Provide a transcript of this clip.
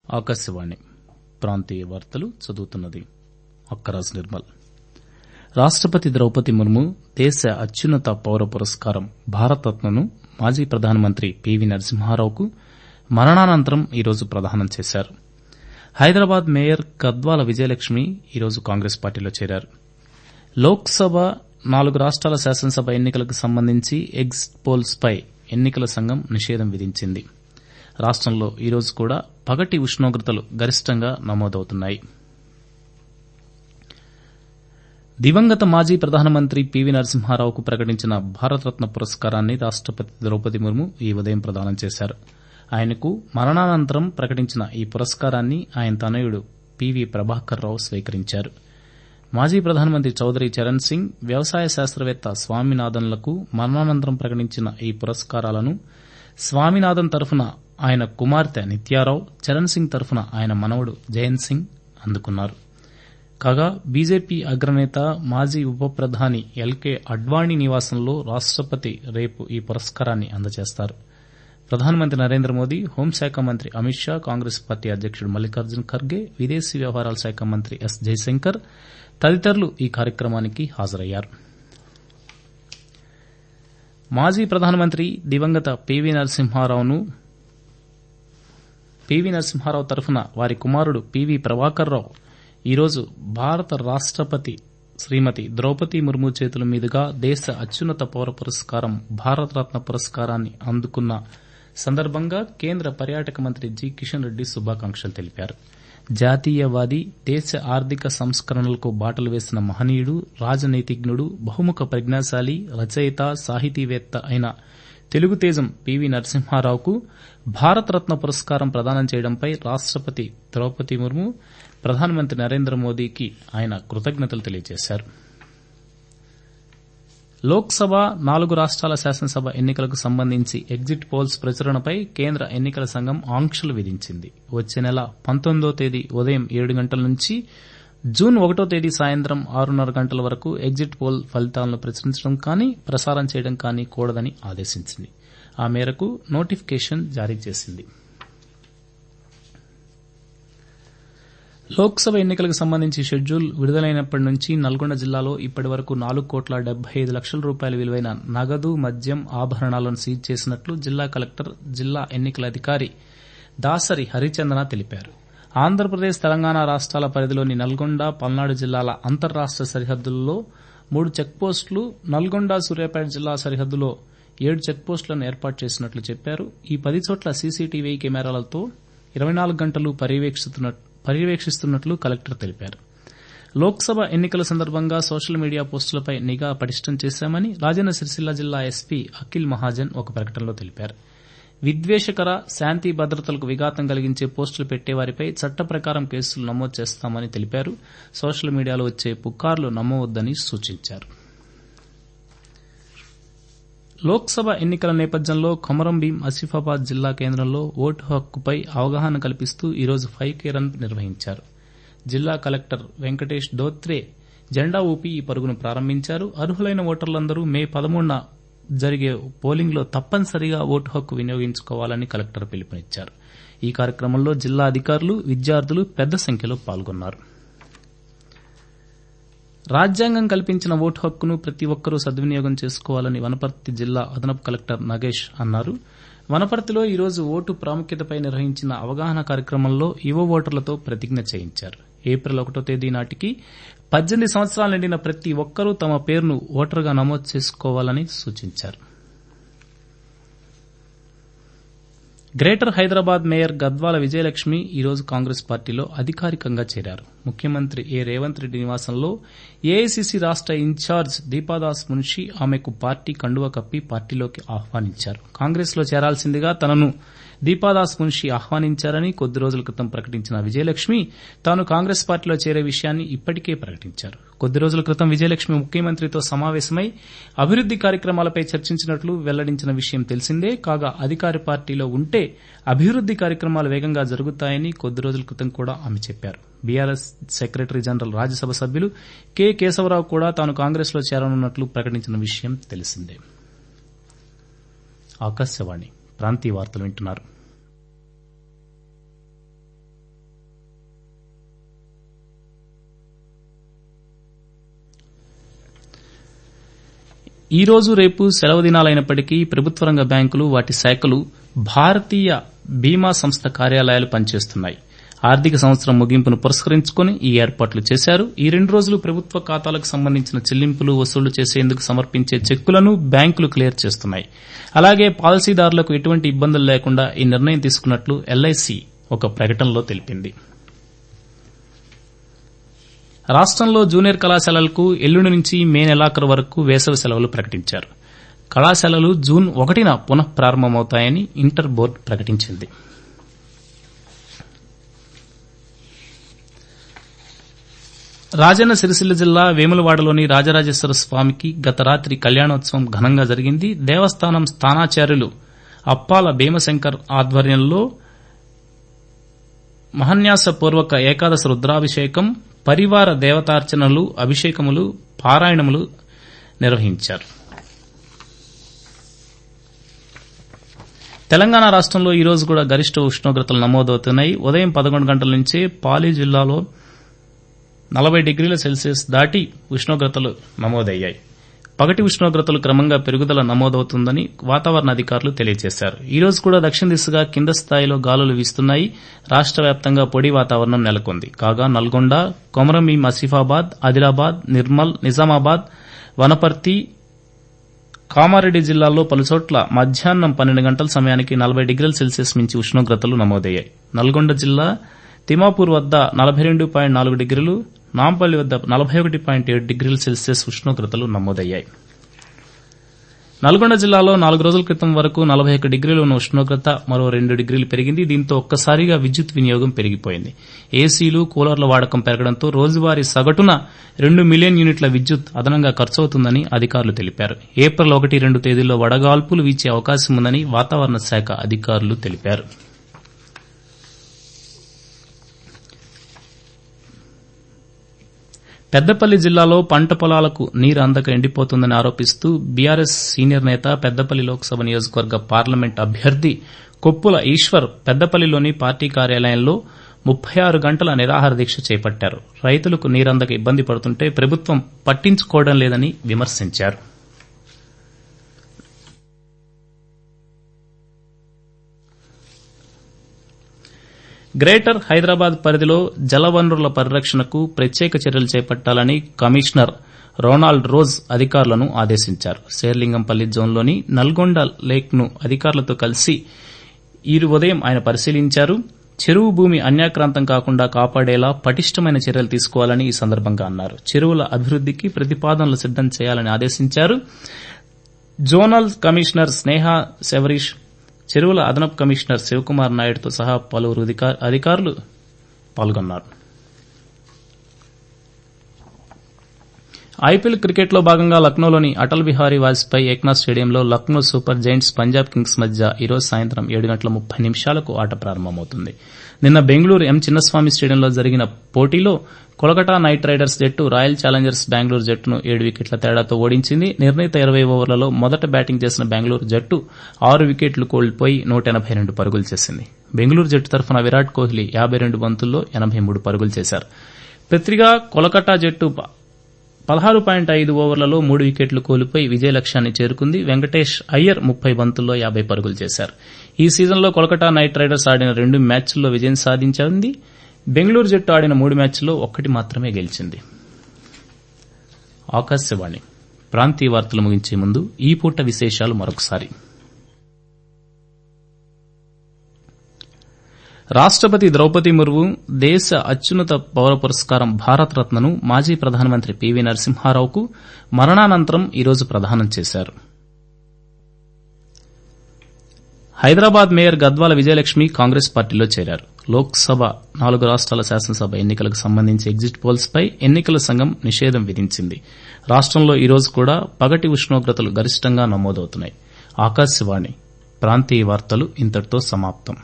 ఆకాశవాణి ప్రాంతీయ వార్తలు చదువుతున్నది అక్కరాజ్ నిర్మల్ రాష్టపతి ద్రౌపది ముర్ము దేశ అత్యున్నత పౌర పురస్కారం భారతరత్నను మాజీ ప్రధానమంత్రి పివి నరసింహారావుకు మరణానంతరం ఈరోజు ప్రదానం చేశారు హైదరాబాద్ మేయర్ గద్వాల విజయలక్ష్మి ఈరోజు కాంగ్రెస్ పార్టీలో చేరారు లోక్సభ నాలుగు రాష్ట్రాల శాసనసభ ఎన్నికలకు సంబంధించి ఎగ్జిట్ పోల్స్ పై ఎన్నికల సంఘం నిషేధం విధించింది రాష్టంలో ఈరోజు కూడా పగటి ఉష్ణోగ్రతలు గరిష్టంగా నమోదవుతున్నాయి దివంగత మాజీ ప్రధానమంత్రి పివి నరసింహారావుకు ప్రకటించిన భారతరత్న పురస్కారాన్ని రాష్టపతి ద్రౌపది ముర్ము ఈ ఉదయం ప్రదానం చేశారు ఆయనకు మరణానంతరం ప్రకటించిన ఈ పురస్కారాన్ని ఆయన తనయుడు పివి ప్రభాకర్ రావు స్వీకరించారు మాజీ ప్రధానమంత్రి చౌదరి చరణ్ సింగ్ వ్యవసాయ శాస్త్రవేత్త స్వామినాథన్లకు మరణానంతరం ప్రకటించిన ఈ పురస్కారాలను స్వామినాథన్ తరఫున ఆయన కుమార్తె నిత్యారావు చరణ్ సింగ్ తరఫున ఆయన మనవడు జయంత్ సింగ్ అందుకున్నారు కాగా బీజేపీ అగ్రనేత మాజీ ఉప ప్రధాని ఎల్కే అడ్వాణి నివాసంలో రాష్టపతి రేపు ఈ పురస్కారాన్ని అందజేస్తారు ప్రధానమంత్రి నరేంద్ర మోదీ హోంశాఖ మంత్రి అమిత్ షా కాంగ్రెస్ పార్టీ అధ్యకుడు మల్లికార్జున్ ఖర్గే విదేశీ వ్యవహారాల శాఖ మంత్రి ఎస్ జైశంకర్ తదితరులు ఈ కార్యక్రమానికి హాజరయ్యారు మాజీ ప్రధానమంత్రి దివంగత పివి నరసింహారావును పివి నరసింహారావు తరఫున వారి కుమారుడు పివి ప్రభాకర్ రావు ఈరోజు భారత రాష్టపతి శ్రీమతి ద్రౌపది ముర్ము చేతుల మీదుగా దేశ అత్యున్నత పౌర పురస్కారం భారతరత్న పురస్కారాన్ని అందుకున్న సందర్భంగా కేంద్ర పర్యాటక మంత్రి జి కిషన్ రెడ్డి శుభాకాంక్షలు తెలిపారు జాతీయవాది దేశ ఆర్థిక సంస్కరణలకు బాటలు వేసిన మహనీయుడు రాజనీతిజ్ఞుడు బహుముఖ ప్రజ్ఞాశాలి రచయిత సాహితీవేత్త అయిన తెలుగు తేజం పివి నరసింహారావుకు భారతరత్న పురస్కారం ప్రదానం చేయడంపై రాష్టపతి ద్రౌపది ముర్ము ప్రధానమంత్రి నరేంద్ర మోదీకి ఆయన కృతజ్ఞతలు తెలియజేశారు లోక్సభ నాలుగు రాష్ట్రాల శాసనసభ ఎన్నికలకు సంబంధించి ఎగ్జిట్ పోల్స్ ప్రచురణపై కేంద్ర ఎన్నికల సంఘం ఆంక్షలు విధించింది వచ్చే నెల పంతొమ్మిదో తేదీ ఉదయం ఏడు గంటల నుంచి జూన్ ఒకటో తేదీ సాయంత్రం ఆరున్నర గంటల వరకు ఎగ్జిట్ పోల్ ఫలితాలను ప్రచురించడం కానీ ప్రసారం చేయడం కానీ కూడదని ఆదేశించింది ఆ మేరకు నోటిఫికేషన్ జారీ చేసింది లోక్సభ ఎన్నికలకు సంబంధించి షెడ్యూల్ విడుదలైనప్పటి నుంచి నల్గొండ జిల్లాలో ఇప్పటి వరకు నాలుగు కోట్ల డెబ్బై ఐదు లక్షల రూపాయల విలువైన నగదు మద్యం ఆభరణాలను సీజ్ చేసినట్లు జిల్లా కలెక్టర్ జిల్లా ఎన్నికల అధికారి దాసరి హరిచందన తెలిపారు ఆంధ్రప్రదేశ్ తెలంగాణ రాష్ట్రాల పరిధిలోని నల్గొండ పల్నాడు జిల్లాల అంతర్రాష్ట సరిహద్దుల్లో మూడు చెక్పోస్టులు నల్గొండ సూర్యాపేట జిల్లా సరిహద్దులో ఏడు చెక్పోస్టులను ఏర్పాటు చేసినట్లు చెప్పారు ఈ పది చోట్ల సీసీటీవీ కెమెరాలతో ఇరవై నాలుగు గంటలు పర్యవేక్షిస్తున్నట్లు కలెక్టర్ తెలిపారు లోక్సభ ఎన్నికల సందర్భంగా సోషల్ మీడియా పోస్టులపై నిఘా పటిష్టం చేశామని రాజన్న సిరిసిల్ల జిల్లా ఎస్పీ అఖిల్ మహాజన్ ఒక ప్రకటనలో తెలిపారు విద్వేషకర శాంతి భద్రతలకు విఘాతం కలిగించే పోస్టులు పెట్టేవారిపై చట్ట ప్రకారం కేసులు నమోదు చేస్తామని తెలిపారు సోషల్ మీడియాలో వచ్చే పుకార్లు నమ్మవద్దని సూచించారు లోక్సభ ఎన్నికల నేపథ్యంలో కొమరం భీం ఆసిఫాబాద్ జిల్లా కేంద్రంలో ఓటు హక్కుపై అవగాహన కల్పిస్తూ ఈరోజు ఫైవ్ కే రన్ నిర్వహించారు జిల్లా కలెక్టర్ వెంకటేష్ దోత్రే జెండా ఊపి ఈ పరుగును ప్రారంభించారు అర్హులైన ఓటర్లందరూ మే పదమూడున జరిగే పోలింగ్లో తప్పనిసరిగా ఓటు హక్కు వినియోగించుకోవాలని కలెక్టర్ పిలుపునిచ్చారు ఈ కార్యక్రమంలో జిల్లా అధికారులు విద్యార్థులు పెద్ద సంఖ్యలో పాల్గొన్నారు రాజ్యాంగం కల్పించిన ఓటు హక్కును ప్రతి ఒక్కరూ సద్వినియోగం చేసుకోవాలని వనపర్తి జిల్లా అదనపు కలెక్టర్ నగేష్ అన్నారు వనపర్తిలో ఈరోజు ఓటు ప్రాముఖ్యతపై నిర్వహించిన అవగాహన కార్యక్రమంలో యువ ఓటర్లతో ప్రతిజ్ఞ చేయించారు ఏప్రిల్ ఒకటో తేదీ నాటికి పద్దెనిమిది సంవత్సరాలు నిండిన ప్రతి ఒక్కరూ తమ పేరును ఓటరుగా నమోదు చేసుకోవాలని సూచించారు గ్రేటర్ హైదరాబాద్ మేయర్ గద్వాల విజయలక్ష్మి ఈరోజు కాంగ్రెస్ పార్టీలో అధికారికంగా చేరారు ముఖ్యమంత్రి ఏ రేవంత్ రెడ్డి నివాసంలో ఏఐసీసీ రాష్ట ఇన్ఛార్జ్ దీపాదాస్ మున్షి ఆమెకు పార్టీ కండువ కప్పి పార్టీలోకి ఆహ్వానించారు కాంగ్రెస్ లో చేరాల్సిందిగా తనను దీపాదాస్ మున్షి ఆహ్వానించారని కొద్ది రోజుల క్రితం ప్రకటించిన విజయలక్ష్మి తాను కాంగ్రెస్ పార్టీలో చేరే విషయాన్ని ఇప్పటికే ప్రకటించారు కొద్ది రోజుల క్రితం విజయలక్ష్మి ముఖ్యమంత్రితో సమావేశమై అభివృద్ది కార్యక్రమాలపై చర్చించినట్లు వెల్లడించిన విషయం తెలిసిందే కాగా అధికార పార్టీలో ఉంటే అభివృద్ది కార్యక్రమాలు వేగంగా జరుగుతాయని కొద్ది రోజుల క్రితం కూడా ఆమె చెప్పారు బీఆర్ఎస్ సెక్రటరీ జనరల్ రాజ్యసభ సభ్యులు కె కేశవరావు కూడా తాను కాంగ్రెస్ లో చేరనున్నట్లు ప్రకటించిన విషయం తెలిసిందే ఆకాశవాణి ప్రాంతీయ వార్తలు వింటున్నారు ఈ రోజు రేపు సెలవు దినాలైనప్పటికీ ప్రభుత్వ రంగ బ్యాంకులు వాటి శాఖలు భారతీయ బీమా సంస్థ కార్యాలయాలు పనిచేస్తున్నాయి ఆర్థిక సంవత్సరం ముగింపును పురస్కరించుకుని ఈ ఏర్పాట్లు చేశారు ఈ రెండు రోజులు ప్రభుత్వ ఖాతాలకు సంబంధించిన చెల్లింపులు వసూలు చేసేందుకు సమర్పించే చెక్కులను బ్యాంకులు క్లియర్ చేస్తున్నాయి అలాగే పాలసీదారులకు ఎటువంటి ఇబ్బందులు లేకుండా ఈ నిర్ణయం తీసుకున్నట్లు ఎల్ఐసి ఒక ప్రకటనలో తెలిపింది రాష్టంలో జూనియర్ కళాశాలలకు ఎల్లుండి నుంచి మే నెలాఖరు వరకు వేసవి సెలవులు ప్రకటించారు కళాశాలలు జూన్ ఒకటిన పునః ప్రారంభమవుతాయని ఇంటర్ బోర్డు ప్రకటించింది రాజన్న సిరిసిల్ల జిల్లా వేములవాడలోని రాజరాజేశ్వర స్వామికి గత రాత్రి కళ్యాణోత్సవం ఘనంగా జరిగింది దేవస్థానం స్థానాచార్యులు అప్పాల భీమశంకర్ ఆధ్వర్యంలో మహన్యాసపూర్వక ఏకాదశ రుద్రాభిషేకం పరివార దేవతార్చనలు అభిషేకములు పారాయణములు నిర్వహించారు తెలంగాణ రాష్టంలో ఈ రోజు కూడా గరిష్ట ఉష్ణోగ్రతలు నమోదవుతున్నాయి ఉదయం పదకొండు గంటల నుంచే పాలి జిల్లాలో నలభై డిగ్రీల సెల్సియస్ దాటి ఉష్ణోగ్రతలు నమోదయ్యాయి పగటి ఉష్ణోగ్రతలు క్రమంగా పెరుగుదల నమోదవుతుందని వాతావరణ అధికారులు తెలియజేశారు ఈ రోజు కూడా దక్షిణ దిశగా కింద స్థాయిలో గాలులు వీస్తున్నాయి రాష్ట వ్యాప్తంగా పొడి వాతావరణం నెలకొంది కాగా నల్గొండ కొమరంభీం ఆసిఫాబాద్ ఆదిలాబాద్ నిర్మల్ నిజామాబాద్ వనపర్తి కామారెడ్డి జిల్లాల్లో పలుచోట్ల మధ్యాహ్నం పన్నెండు గంటల సమయానికి నలభై డిగ్రీల సెల్సియస్ మించి ఉష్ణోగ్రతలు నమోదయ్యాయి నల్గొండ జిల్లా తిమాపూర్ వద్ద నలభై రెండు పాయింట్ నాలుగు డిగ్రీలు నాంపల్లి వద్ద నలభై ఒకటి పాయింట్ ఏడు డిగ్రీల సెల్సియస్ ఉష్ణోగ్రతలు నమోదయ్యాయి నల్గొండ జిల్లాలో నాలుగు రోజుల క్రితం వరకు నలభై ఒక్క డిగ్రీలు ఉన్న ఉష్ణోగ్రత మరో రెండు డిగ్రీలు పెరిగింది దీంతో ఒక్కసారిగా విద్యుత్ వినియోగం పెరిగిపోయింది ఏసీలు కూలర్ల వాడకం పెరగడంతో రోజువారీ సగటున రెండు మిలియన్ యూనిట్ల విద్యుత్ అదనంగా ఖర్చవుతుందని అధికారులు తెలిపారు ఏప్రిల్ ఒకటి రెండు తేదీల్లో వడగాల్పులు వీచే అవకాశం ఉందని వాతావరణ శాఖ అధికారులు తెలిపారు పెద్దపల్లి జిల్లాలో పంట పొలాలకు నీరు అందక ఎండిపోతుందని ఆరోపిస్తూ బీఆర్ఎస్ సీనియర్ నేత పెద్దపల్లి లోక్సభ నియోజకవర్గ పార్లమెంట్ అభ్యర్థి కొప్పుల ఈశ్వర్ పెద్దపల్లిలోని పార్టీ కార్యాలయంలో ముప్పై ఆరు గంటల నిరాహార దీక్ష చేపట్టారు రైతులకు నీరందక ఇబ్బంది పడుతుంటే ప్రభుత్వం పట్టించుకోవడం లేదని విమర్శించారు గ్రేటర్ హైదరాబాద్ పరిధిలో జలవనరుల పరిరక్షణకు ప్రత్యేక చర్యలు చేపట్టాలని కమిషనర్ రొనాల్డ్ రోజ్ అధికారులను ఆదేశించారు శేర్లింగంపల్లి జోన్లోని నల్గొండ లేక్ను అధికారులతో కలిసి ఈ ఉదయం ఆయన పరిశీలించారు చెరువు భూమి అన్యాక్రాంతం కాకుండా కాపాడేలా పటిష్టమైన చర్యలు తీసుకోవాలని ఈ సందర్భంగా అన్నారు చెరువుల అభివృద్దికి ప్రతిపాదనలు సిద్దం చేయాలని ఆదేశించారు జోనల్ కమిషనర్ స్నేహ శవరీష్ చెరువుల అదనపు కమిషనర్ శివకుమార్ నాయుడుతో సహా పలువురు అధికారులు పాల్గొన్నారు ఐపీఎల్ క్రికెట్లో భాగంగా లక్నోలోని అటల్ బిహారీ వాజ్పేయి ఏక్నాథ్ స్టేడియంలో Lucknow super giants Punjab kings మధ్య ఈరోజు సాయంత్రం ఏడు గంటల ముప్పై నిమిషాలకు ఆట ప్రారంభమవుతుంది నిన్న బెంగళూరు ఎం చిన్నస్వామి స్టేడియంలో జరిగిన పోటీలో కోల్కతా నైట్ రైడర్స్ జట్టు రాయల్ ఛాలెంజర్స్ బెంగళూరు జట్టును ఏడు వికెట్ల తేడాతో ఓడించింది నిర్ణీత ఇరవై ఓవర్లలో మొదట బ్యాటింగ్ చేసిన బెంగళూరు జట్టు ఆరు వికెట్లు కోల్పోయి నూట ఎనబై రెండు పరుగులు చేసింది బెంగళూరు జట్టు తరఫున విరాట్ కోహ్లీ యాబై రెండు బంతుల్లో ఎనబై మూడు పరుగులు చేశారు పృథ్వీగా కోలకతా జట్టు పదహారు పాయింట్ ఐదు ఓవర్లలో మూడు వికెట్లు కోల్పోయి విజయ లక్ష్యాన్ని చేరుకుంది వెంకటేష్ అయ్యర్ ముప్పై బంతుల్లో యాబై పరుగులు చేశారు ఈ సీజన్లో కోల్కతా నైట్ రైడర్స్ ఆడిన రెండు మ్యాచ్ల్లో విజయం సాధించింది బెంగళూరు జట్టు ఆడిన మూడు మ్యాచ్ల్లో ఒక్కటి మాత్రమే గెలిచింది ఆకాశవాణి ప్రాంతీయ వార్తలు ముగించే ముందు ఈ పూట విశేషాలు మరొకసారి రాష్టపతి ద్రౌపది ముర్ము దేశ అత్యున్నత పౌర పురస్కారం భారత్ రత్నను మాజీ ప్రధానమంత్రి పివి నరసింహారావుకు మరణానంతరం ఈరోజు ప్రదానం చేశారు హైదరాబాద్ మేయర్ గద్వాల విజయలక్ష్మి కాంగ్రెస్ పార్టీలో చేరారు లోక్సభ నాలుగు రాష్ట్రాల శాసనసభ ఎన్నికలకు సంబంధించి ఎగ్జిట్ పోల్స్ పై ఎన్నికల సంఘం నిషేధం విధించింది రాష్టంలో ఈరోజు కూడా పగటి ఉష్ణోగ్రతలు గరిష్టంగా నమోదవుతున్నాయి ఆకాశవాణి ప్రాంతీయ వార్తలు ఇంతటితో సమాప్తం